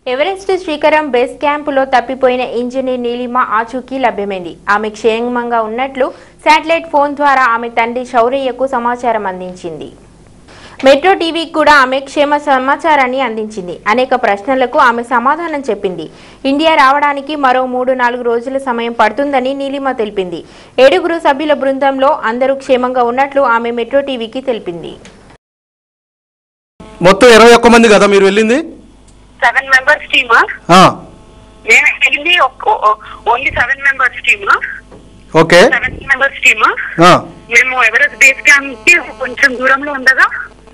Everest శిఖరం base క్యాంపులో తప్పిపోయిన ఇంజనీర్ నీలిమ ఆచూకీ లభ్యమైంది ఆమె క్షేమంగా ఉన్నట్లు శాటిలైట్ ఫోన్ ద్వారా ఆమె తండ్రి శౌర్యకు సమాచారం అందించింది మెట్రో టీవీకి కూడా ఆమె క్షేమ సమాచారాన్ని అందించింది అనేక ప్రశ్నలకు ఆమె సమాధానం చెప్పింది ఇండియా రావడానికి మరో మూడు నాలుగు రోజుల సమయం పడుతుందని నీలిమ తెలిపింది ఏడుగురు సభ్యుల బృందంలో అందరూ క్షేమంగా ఉన్నట్లు ఆమె మెట్రో టీవీకి తెలిపింది మొత్తం ఇరవై ఒక్క మంది కదా మీరు వెళ్ళింది సెవెన్ మెంబర్స్ టీమ్ ఆ, నేను వెళ్ళింది only seven members team okay seven members team ఆ, మేము ఎవరెస్ట్ బేస్ క్యాంప్ కి కొంచెం దూరంలో ఉండగా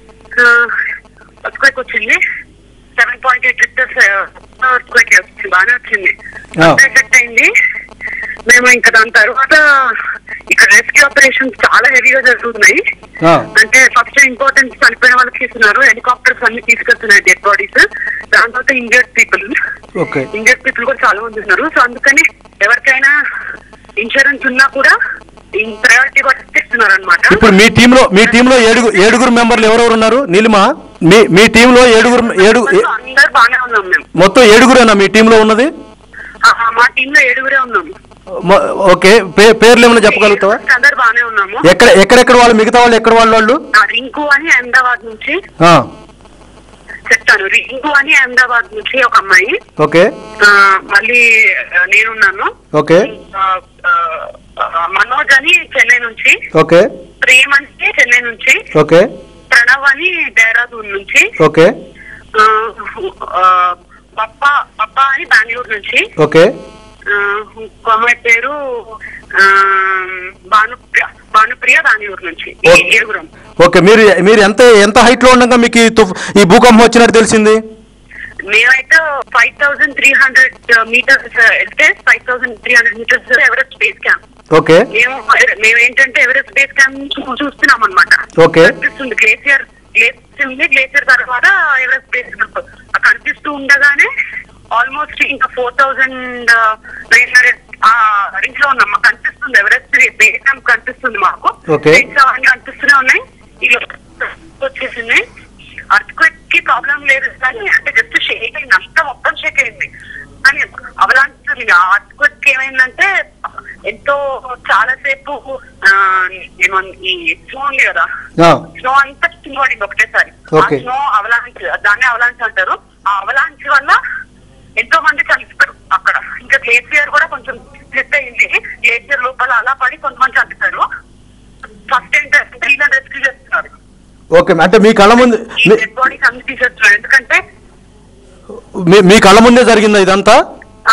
ఎర్త్క్వేక్ వచ్చింది seven point eight Richters earthquake వచ్చింది బాగానే వచ్చింది ఆ. ఎఫెక్ట్ అయింది మేము ఇంకా దాని తర్వాత ఇక్కడ రెస్క్యూ ఆపరేషన్స్ చాలా హెవీగా జరుగుతున్నాయి ఆ, అంటే ఫస్ట్ ఇంపార్టెంట్ చనిపోయిన వాళ్ళకి ఇస్తున్నారు హెలికాప్టర్స్ అన్ని తీసుకెళ్తున్నాయి డెడ్ బాడీస్ దాని తర్వాత injured people okay injured people కూడా చాలా మంది ఉన్నారు సో అందుకని ఎవరికైనా ఇన్సూరెన్స్ ఉన్నా కూడా ప్రయారిటీ బట్టి ఇస్తున్నారు అనమాట ఇప్పుడు మీ టీంలో మీ టీంలో ఏడుగురు ఏడుగురు మెంబర్లు ఎవరెవరు ఉన్నారు నీలిమ మీ మీ టీంలో ఏడుగురు ఏడు ఏ- అందరు బాగానే ఉన్నాం మేము మొత్తం ఏడుగురేనా మీ టీంలో ఉన్నది ఆ, మా టీమ్ లో ఏడుగురే ఉన్నాము మొ- ఓకే పే- పేర్లు ఏమైనా చెప్పగలుగుతావా అందరు బాగానే ఉన్నాము ఎక్కడ ఎక్కడెక్కడ వాళ్ళు మిగతా వాళ్ళు ఎక్కడ వాళ్ళు వాళ్ళు ఆ, రింకు అని అహ్మదాబాద్ నుంచి ఆ, చెప్తాను రింకు అని అహ్మదాబాద్ నుంచి ఒక అమ్మాయి ఓకే ఆ, మళ్ళీ ఆ, నేనున్నాను ఓకే ఆ, ఆ, ఆ, మనోజ్ అని చెన్నై నుంచి ఓకే ప్రేమ్ అంటే చెన్నై నుంచి ఓకే ప్రణవ్ అని దేహరాదూన్ నుంచి ఓకే ఆ, ఆ, పప్ప పప్ప అని బెంగళూరు నుంచి ఓకే ఆ, ఇంకో అమ్మాయి పేరు ఆ, భానుప్రియ భానుప్రియ బెంగళూరు నుంచి ఈ ఓకే. ఏడుగురం ఓకే మీరు మీరు ఎంత ఎంత హైట్ లో ఉండగా మీకు ఈ తుఫ్ ఈ భూకంపం వచ్చినట్టు తెలిసింది మేమైతే five thousand three hundred meters వెళ్తే five thousand three hundred meters Everest base camp okay మేము మేము ఏంటంటే ఎవరెస్ట్ బేస్ క్యాంప్ నుంచి చూస్తున్నాం అనమాట ఓకే. కనిపిస్తుంది గ్లేసియర్ గ్లేసియర్ ఉంది గ్లేసియర్ తర్వాత ఎవరెస్ట్ బేస్ క్యాంప్ కనిపిస్తూ ఉండగానే ఆల్మోస్ట్ ఇంకా ఫోర్ థౌసండ్ నైన్ హండ్రెడ్ ఆ రేంజ్ లో ఉన్నాం మాకు కనిపిస్తుంది ఎవరెస్ట్ బేస్ క్యాంప్ కనిపిస్తుంది మాకు ఓకే. Lights అవన్నీ కనిపిస్తూనే ఉన్నాయి ఇలా వచ్చేసింది అర్త్క్వేక్ కి ప్రాబ్లం లేదు కానీ అంటే జస్ట్ షేక్ అయింది అంతా మొత్తం షేక్ అయింది కానీ అవలాంటి అర్త్క్వేక్ ఏమైందంటే ఎంతో చాలా సేపు ఆ, ఏమన్ ఈ స్నో ఉంది కదా ఆ, స్నో అంతా కింద పడింది ఒకటేసారి ఆ Okay. స్నో అవలాంచ్ దాన్ని అవలాంచ్ అంటారు ఆ అవలాంచ్ వల్ల ఎంతో మంది చనిపోయారు అక్కడ ఇంకా గ్లేసియర్ కూడా కొంచెం స్లిప్ అయింది గ్లేసియర్ లోపల అలా పడి కొంతమంది చనిపోయారు ఫస్ట్ ఏంటంటే వీళ్ళని రెస్క్యూ చేస్తున్నారు ఓకే అంటే మీ కళ్ళ ముందు ఈ మీ- డెడ్ బాడీస్ అన్ని తీసేస్తున్నారు ఎందుకంటే మీ- మీ కళ్ళ ముందే జరిగిందా ఇదంతా ఆ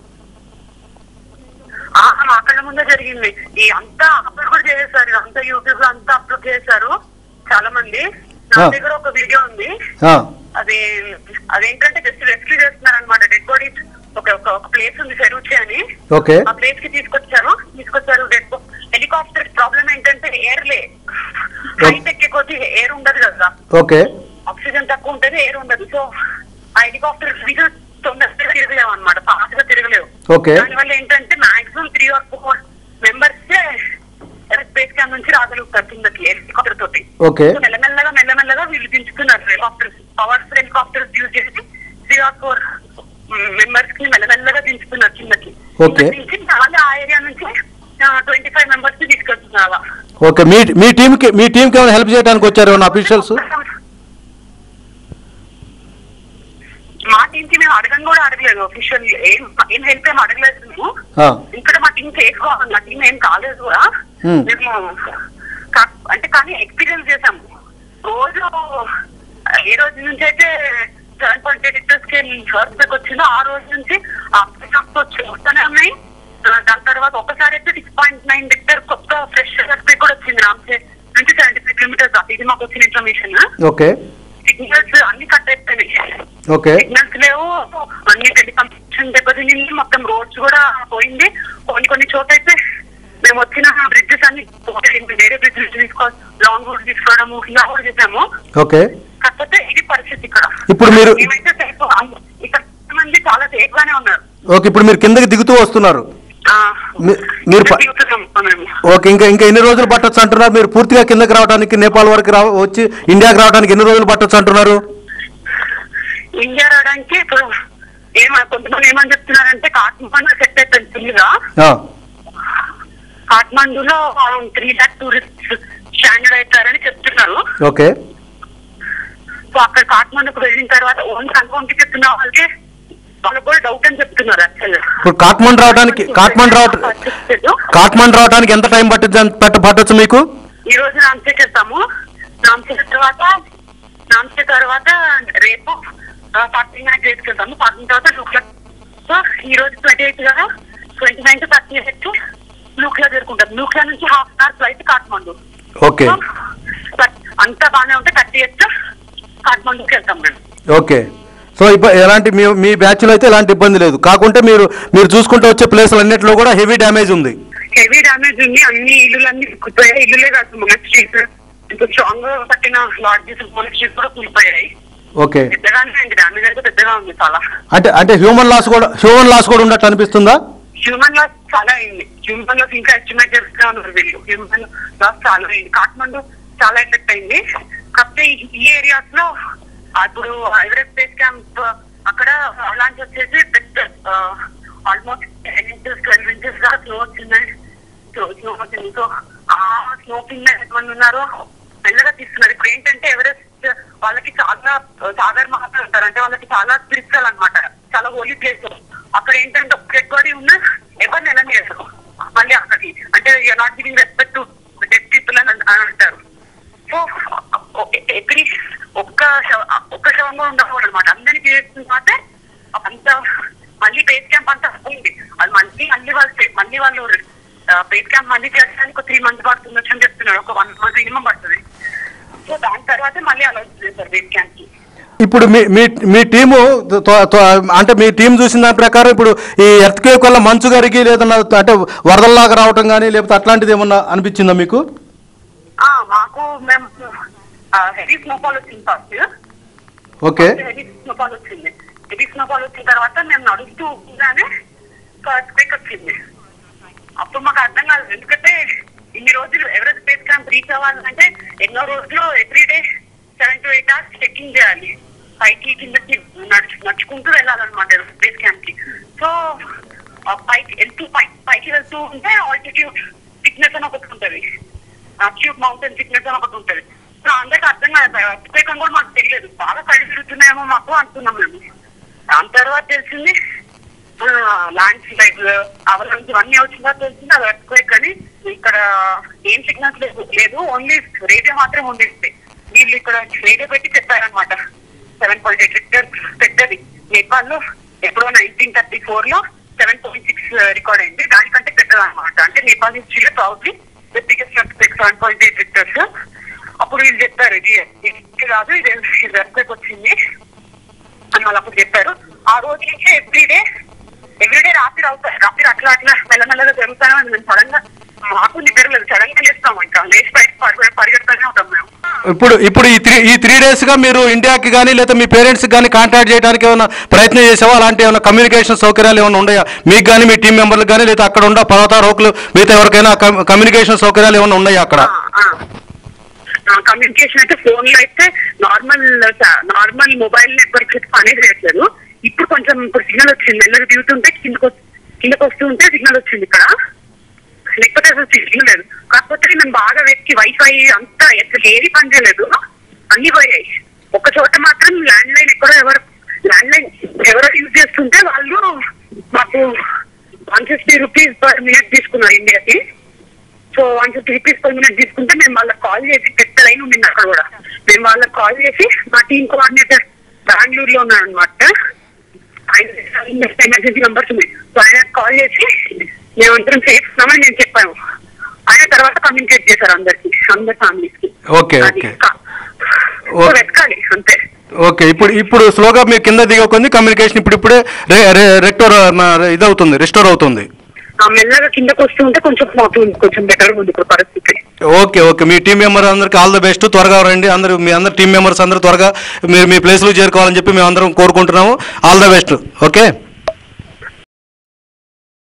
ఆ, మా కళ్ళ ముందే జరిగింది ఈ అంతా అప్లోడ్ కూడా చేసేసారు అంతా యూట్యూబ్ లో అంతా అప్లోడ్ చేశారు చాలా మంది నా ఆ. దగ్గర ఒక వీడియో ఉంది ఆ, అది అదేంటంటే జస్ట్ రెస్క్యూ చేస్తున్నారు అనమాట డెడ్ బాడీస్ ఒక ఒక- ఒక ప్లేస్ ఉంది చెరువుచి అని ఓకే ఆ ప్లేస్ కి తీసుకొచ్చారు తీసుకొచ్చారు డెడ్ హెలికాప్టర్ ప్రాబ్లం ఏంటంటే ఎయిర్ లే హైట్ ఎక్కే కొద్ది ఎయిర్ ఉండదు కదా ఓకే ఆక్సిజన్ తక్కువ ఉంటది ఎయిర్ ఉండదు సో ఆ హెలికాప్టర్ ఫ్రీగా తొందరగా తిరగలేవు అనమాట ఫాస్ట్ గా తిరగలేవు ఓకే దానివల్ల ఏంటంటే maximum three or four members space camp నుంచి రాగలుగుతారు కిందకి హెలికాప్టర్ తోటి ఓకే సో మెల్లమెల్లగా మెల్లమెల్లగా వీళ్ళు దించుతున్నారు హెలికాప్టర్స్ పవర్స్ హెలికాప్టర్స్ యూజ్ చేసి త్రీ ఆర్ ఫోర్ మెంబర్స్ కి మెల్లమెల్లగా దించుతున్నారు కిందకి Okay. కిందకి దించి మళ్ళీ ఆ ఏరియా నుంచి ట్వంటీ ఫైవ్ మెంబర్స్ ని తీసుకెళ్తున్నారు అలా ఓకే మీ మీ టీంకి మీ టీంకి ఏమైనా హెల్ప్ చేయడానికి వచ్చారు ఏమైనా అఫీషియల్స్ మా టీం కి మేము అడగని కూడా అడగలేదు అఫీషియల్ ఏం ఏం హెల్ప్ ఏం అడగలేదు మేము ఆ, ఇక్కడ మా టీం చేసుకోవాలి మా టీం ఏం కాలేదు కూడా Hmm. మేము కా- అంటే కానీ ఎక్స్పీరియన్స్ చేసాము రోజు ఏ రోజు నుంచి అయితే సెవెన్ పాయింట్ ఎయిట్ లిటర్స్ కి ఫస్ట్ వచ్చిందో ఆ రోజు నుంచి అప్స్ వచ్చి వస్తూనే ఉన్నాయి ఆ, దాని తర్వాత ఒకసారి అయితే సిక్స్ పాయింట్ నైన్ లిటర్ కొత్త ఫ్రెష్ ఎర్త్క్వేక్ కూడా వచ్చింది రామ్సే నుంచి సెవెంటీ ఫైవ్ కిలోమీటర్స్ ఇది మాకు వచ్చిన ఇన్ఫర్మేషన్ ఓకే సిగ్నల్స్ అన్ని కట్ అయిపోయినాయి ఓకే సిగ్నల్స్ లేవు అన్ని టెలికమ్యూనికేషన్ దెబ్బతినింది మొత్తం రోడ్స్ కూడా పోయింది కొన్ని కొన్ని చోట అయితే మేము వచ్చిన బ్రిడ్జెస్ అన్ని పోయింది. వేరే బ్రిడ్జ్ తీసుకోవాలి లాంగ్ రూట్ తీసుకోవడము ఇలా కూడా చేసాము ఓకే కాకపోతే ఇది పరిస్థితి ఇక్కడ ఇప్పుడు మీరు- మేమైతే సేఫ్ ఇక్కడ మంది చాలా సేఫ్ గానే ఉన్నారు ఓకే ఇప్పుడు మీరు కిందకి దిగుతూ వస్తున్నారు ఆ, మీ- మీరు ప- దిగుతున్నాం మేము ఓకే ఇంకా ఇంకా ఎన్ని రోజులు పట్టొచ్చు అంటున్నారు మీరు పూర్తిగా కిందకి రావడానికి నేపాల్ వరకు రా వచ్చి ఇండియాకి రావడానికి ఎన్ని రోజులు పట్టొచ్చు అంటున్నారు ఇండియా రావడానికి ఇప్పుడు ఏమ కొంతమంది ఏమని చెప్తున్నారంటే కాట్మండు సెట్ అయిపోయింది ఫుల్గా ఆ, కాట్మండులో త్రీ లాక్ టూరిస్ట్ స్టాండర్డ్ అవుతారని చెప్తున్నారు ఓకే సో అక్కడ కాట్మండుకు వెళ్ళిన తర్వాత ఓన్ కన్ఫర్మ్ టికెట్ ఉన్న వాళ్ళకి వాళ్ళకి కూడా డౌట్ అని చెప్తున్నారు యాక్చువల్ ఇప్పుడు కాట్మండ్ రావడానికి కాట్మండ్ రావట కాట్మండ్ రావడానికి ఎంత టైం పట్టుద్ది పట్ట పట్టొచ్చు మీకు ఈ రోజు నామచేక్ వెళ్తాము నామచేక్ తర్వాత నామచేక్ తర్వాత రేపు పార్కింగ్ నైట్ రేట్కి వెళ్తాము పార్కింగ్ తర్వాత లూక్లా సో ఈ రోజు ట్వంటీ ఎయిత్ కదా twenty nine to thirty eighth Lukla జరుపుకుంటాం లూక్లా నుంచి half an hour flight Kathmandu okay so, but అంతా బాగానే ఉంటే థర్టీ ఎయిత్ కాట్మండుకి వెళ్తాం మేము ఓకే సో ఇబ్బ ఎలాంటి మీ మీ బ్యాచ్లో అయితే ఎలాంటి ఇబ్బంది లేదు కాకుంటే మీరు మీరు చూసుకుంటూ వచ్చే ప్లేసులు అన్నింటిలో కూడా హెవీ డ్యామేజ్ ఉంది హెవీ డామేజ్ ఉంది అన్ని ఇల్లులన్నీ కూలిపోయాయి ఇల్లులే కాదు మన స్ట్రీట్ ఇంత స్ట్రాంగ్ గా కట్టిన లాడ్జెస్ మన స్ట్రీట్ కూడా కూలిపోయాయి ఓకే పెద్దగానే ఉంది డామేజ్ అయితే పెద్దగా ఉంది చాలా అంటే అంటే హ్యూమన్ లాస్ కూడా హ్యూమన్ లాస్ కూడా ఉన్నట్టు అనిపిస్తుందా హ్యూమన్ లాస్ చాలా అయింది హ్యూమన్ లాస్ ఇంకా ఎస్టిమేట్ చేస్తా ఉన్నారు వీళ్ళు హ్యూమన్ లాస్ చాలా అయింది కాట్మండు చాలా ఎఫెక్ట్ అయింది కాకపోతే ఈ- ఈ ఏరియాస్ లో అప్పుడు ఎవరెస్ట్ బేస్ క్యాంప్ అక్కడ లాంచ్ వచ్చేసి పెద్ద almost ten inches twelve inches దాకా స్నో వచ్చింది స్నో స్నో వచ్చింది సో ఆ స్నో కింద ఎంతమంది ఉన్నారో మెల్లగా తీస్తున్నారు ఇప్పుడు ఏంటంటే ఎవరెస్ట్ వాళ్ళకి చాలా సాగర్ మహాత్మ అంటారు అంటే వాళ్ళకి చాలా స్పిరిచువల్ అన్నమాట చాలా హోలీ ప్లేస్ అక్కడ ఏంటంటే ఒక డెడ్ బాడీ ఉన్న ఎవరిని వెళ్ళనియరు మళ్ళీ అక్కడికి అంటే you are not giving respect to dead people అని అన్- అని అంటారు సో ఎవ్రీ ఒక్క శవ- ఒక్క శవం కూడా ఉండకూడదు అనమాట అందరికి చేస్తుంటే అంత మళ్ళీ బేస్ క్యాంప్ అంతా ఉంది అది మళ్ళీ మళ్ళీ వాళ్ళు చే- మళ్ళీ వాళ్ళు బేస్ క్యాంప్ మళ్ళీ చేయడానికి ఒక త్రీ మంత్స్ పడుతుంది అని చెప్తున్నారు ఒక వన్ మంత్ మినిమం పడుతుంది సో దాని తర్వాత మళ్ళీ అలా చేస్తారు బేస్ క్యాంప్ కి ఇప్పుడు మీ మీ మీ టీము త్వ- త్వ- అంటే మీ టీం చూసిన దాని ప్రకారం ఇప్పుడు ఈ ఎర్త్ కేక్ వల్ల మంచు కరిగి లేదన్నా అంటే వరదల్లాగా రావటం కానీ లేకపోతే అట్లాంటిది ఏమన్నా అనిపించిందా మీకు ఆ, మాకు మేము హెవీ స్నోఫాల్ వచ్చింది ఫస్ట్ ఓకే హెవీ స్నోఫాల్ వచ్చింది హెవీ స్నోఫాల్ వచ్చిన తర్వాత మేము నడుస్తూ ఉండగానే క్వేక్ వచ్చింది అప్పుడు మాకు అర్థం కాదు ఎందుకంటే ఇన్ని రోజులు ఎవరెస్ట్ బేస్ క్యాంప్ రీచ్ అవ్వాలంటే ఎన్నో రోజులు every day seven to eight hours checking చేయాలి పైకి కిందకి నడుచు నడుచుకుంటూ వెళ్ళాలన్నమాట ఎవరెస్ట్ బేస్ క్యాంప్ కి సో ఆ పైకి వెళ్తూ పై పైకి వెళ్తూ ఉంటే ఆల్టిట్యూడ్ థిక్నెస్ అని ఒకటి ఉంటుంది క్యూబ్ మౌంటైన్ థిక్నెస్ అని ఒకటి ఉంటుంది సో అందరికి అర్థం కాదు ప్రత్యేకం కూడా మాకు తెలియదు బాగా కళ్ళు తిరుగుతున్నాయేమో మాకు అనుకున్నాం మేము దాని తర్వాత తెలిసింది ల్యాండ్ స్లైడ్ అవలంచి ఇవన్నీ వచ్చిన తర్వాత తెలిసింది అది ఎర్త్క్వేక్ కానీ ఇక్కడ ఏం సిగ్నల్స్ లేదు లేదు ఓన్లీ రేడియో మాత్రం ఉంది వీళ్ళు ఇక్కడ రేడియో పెట్టి చెప్పారనమాట సెవెన్ పాయింట్ ఎయిట్ రిక్టర్ పెద్దది నేపాల్ లో ఎప్పుడో నైన్టీన్ థర్టీ ఫోర్ లో సెవెన్ పాయింట్ సిక్స్ రికార్డ్ అయింది దానికంటే పెద్దది అనమాట అంటే నేపాల్ హిస్టరీలో probably the biggest seven point eight Richters అప్పుడు వీళ్ళు చెప్పారు ఇది ఇది కాదు ఇది ఎర్త్క్వేక్ వచ్చింది అని వాళ్ళు అప్పుడు చెప్పారు ఆ రోజు నుంచి ఎవ్రీడే ఎవ్రీడే రాత్రి అవుతాయి రాత్రి అట్లా అట్లా మెల్లమెల్లగా జరుగుతానే ఉంది మేము సడన్ గా మాకు నిద్ర లేదు సడన్ గా లేస్తాం ఇంకా లేచి బయట పరిగె- పరిగెడతానే ఉంటాం మేము ఇప్పుడు ఇప్పుడు ఈ త్రీ ఈ త్రీ డేస్గా మీరు ఇండియాకి కానీ లేదా మీ పేరెంట్స్కి కానీ కాంటాక్ట్ చేయడానికి ఏమైనా ప్రయత్నం చేసావా అలాంటి ఏమైనా కమ్యూనికేషన్ సౌకర్యాలు ఏమైనా ఉన్నాయా మీకు కానీ మీ టీం మెంబర్లకు కానీ లేదా అక్కడ ఉన్న పర్వతారోకులు మిగతా ఎవరికైనా కమ్- కమ్యూనికేషన్ సౌకర్యాలు ఏమైనా ఉన్నాయా అక్కడ కమ్యూనికేషన్ అయితే ఫోన్ లో అయితే నార్మల్ నార్మల్ మొబైల్ నెట్వర్క్ పని చేయట్లేదు ఇప్పుడు కొంచెం ఇప్పుడు సిగ్నల్ వచ్చింది మెల్లగా దిగుతుంటే కిందకు వస్తు- కిందకు వస్తుంటే సిగ్నల్ వచ్చింది ఇక్కడ లేకపోతే అసలు సిగ్నల్ లేదు కాకపోతే మేము బాగా వెతికి వైఫై అంతా అసలు ఏది పని చేయలేదు అన్ని పోయాయి ఒక చోట మాత్రం ల్యాండ్ లైన్ ఎక్కడో ఎవరు ల్యాండ్ లైన్ ఎవరో యూజ్ చేస్తుంటే వాళ్ళు మాకు one fifty rupees per minute తీసుకున్నారు ఇండియాకి so one fifty rupees per minute తీసుకుంటే మేము వాళ్ళకి కాల్ చేసి పెద్ద లైన్ ఉండింది అక్కడ కూడా మేము వాళ్ళకి కాల్ చేసి మా టీం కోఆర్డినేటర్ బెంగళూరులో ఉన్నాడు అనమాట ఆయన ఎమర్జెన్సీ నంబర్స్ ఉంది సో ఆయన కాల్ చేసి మేమందరం సేఫ్ ఉన్నామని నేను చెప్పాను ఆయన తర్వాత కమ్యూనికేట్ చేశారు అందరికి అందరి ఫ్యామిలీస్ కి ఓకే, అది ఓకే. కా- సో ఓకే. వెతకాలి అంతే ఓకే ఇప్పుడు ఇప్పుడు స్లోగా మీరు కింద దిగకుంది కమ్యూనికేషన్ ఇప్పుడు ఇప్పుడే రెక్టోర్ ఇదవుతుంది రెస్టోర్ అవుతుంది ఆ మెల్లగా కిందకు వస్తూ ఉంటే కొంచెం అవుతుంది కొంచెం బెటర్ ఉంది ఇప్పుడు పరిస్థితి ఓకే ఓకే మీ టీం మెంబర్ అందరికి ఆల్ ద బెస్ట్ త్వరగా రండి అందరూ మీ అందరు టీం మెంబర్స్ అందరూ త్వరగా మీరు మీ ప్లేస్లో చేరుకోవాలని చెప్పి మేము అందరం కోరుకుంటున్నాము ఆల్ ద బెస్ట్ ఓకే